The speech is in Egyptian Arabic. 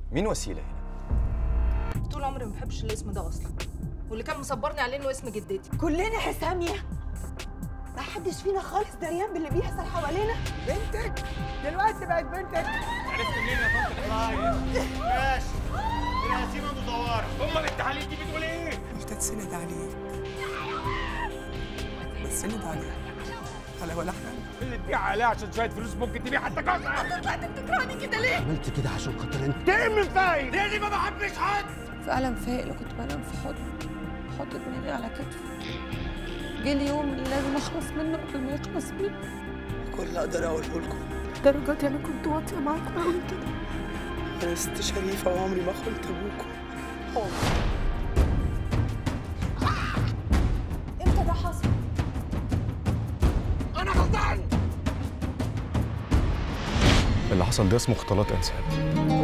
مين وسيله هنا طول عمري ما بحبش الاسم ده اصلا واللي كان مصبرني عليه انه اسم جدتي كلنا حسامية ما حدش فينا خالص دريان باللي بيحصل حوالينا بنتك دلوقتي بقت بنتك عرفت منين يا طنط اطلعي ماشي الهزيمه مزوره امال التحاليل دي بتقول ايه قلت اتسند عليك بتسند عليك على ولا حاجه اللي تبيع عليها عشان شويه فلوس ممكن تبيع حتى جوزها عملت كده عشان خاطر انت تقم من فايد ليه دي ما بحبش حد فعلا فايق لو كنت بنام في حضنه احط دماغي على كتفه جه اليوم اللي لازم اخلص منه قبل ما يخلص مني كل اللي اقدر اقوله لكم درجاتي انا كنت واطيه معاكم قوي كده انا ست شريفه وعمري ما خنت ابوكم امتى ده حصل؟ اللي حصل ده اسمه اختلاط انساب